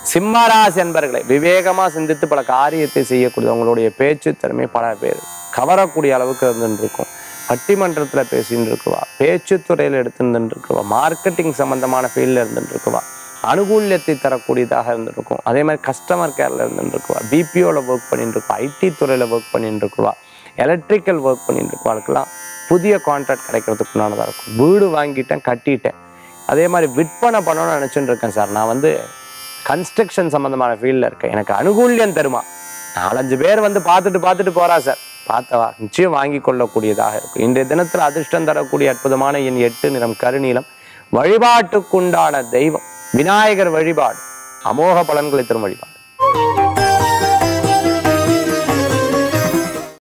சிம்மராசி என்பர்களை விவேகமா சிந்தித்து பல காரியத்தை செய்யக்கூடிய உங்களுடைய பேச்சு திறமை பல பேர் கவரக்கூடிய அளவுக்கு இருந்துட்டு இருக்கும் பட்டிமன்றத்துல பேசிட்டு இருக்குவா பேச்சு துறையில எடுத்துட்டு இருக்குவா மார்க்கெட்டிங் சம்பந்தமான ஃபீல்ட்ல இருந்துட்டு இருக்குவா அனுகூல்யத்தை தரக்கூடியதாக இருந்திருக்கும் அதே மாதிரி கஸ்டமர் கேர்ல இருந்துட்டு இருக்குவா பிபிஓல ஒர்க் பண்ணிட்டு இருக்குவா ஐடி துறையில ஒர்க் பண்ணிட்டு இருக்குவா எலக்ட்ரிக்கல் ஒர்க் பண்ணிட்டு இருக்குவாளுக்கெல்லாம் புதிய கான்ட்ராக்ட் கிடைக்கிறதுக்கு உண்டானதாக இருக்கும் வீடு வாங்கிட்டேன் கட்டிட்டேன் அதே மாதிரி விற்பனை பண்ணணும்னு நினச்சிட்டு இருக்கேன் சார் நான் வந்து கன்ஸ்ட்ரக்ஷன் சம்மந்தமான ஃபீல்டில் இருக்கேன் எனக்கு அனுகூல்யம் தருமா நாலஞ்சு பேர் வந்து பார்த்துட்டு பார்த்துட்டு போறா சார் பார்த்தவா நிச்சயம் வாங்கி கொள்ளக்கூடியதாக இருக்கும் இன்றைய தினத்தில் அதிர்ஷ்டம் தரக்கூடிய அற்புதமான என் எட்டு நிறம் கருநீலம் வழிபாட்டுக்குண்டான தெய்வம் விநாயகர் வழிபாடு அமோக பலன்களை தரும் வழிபாடு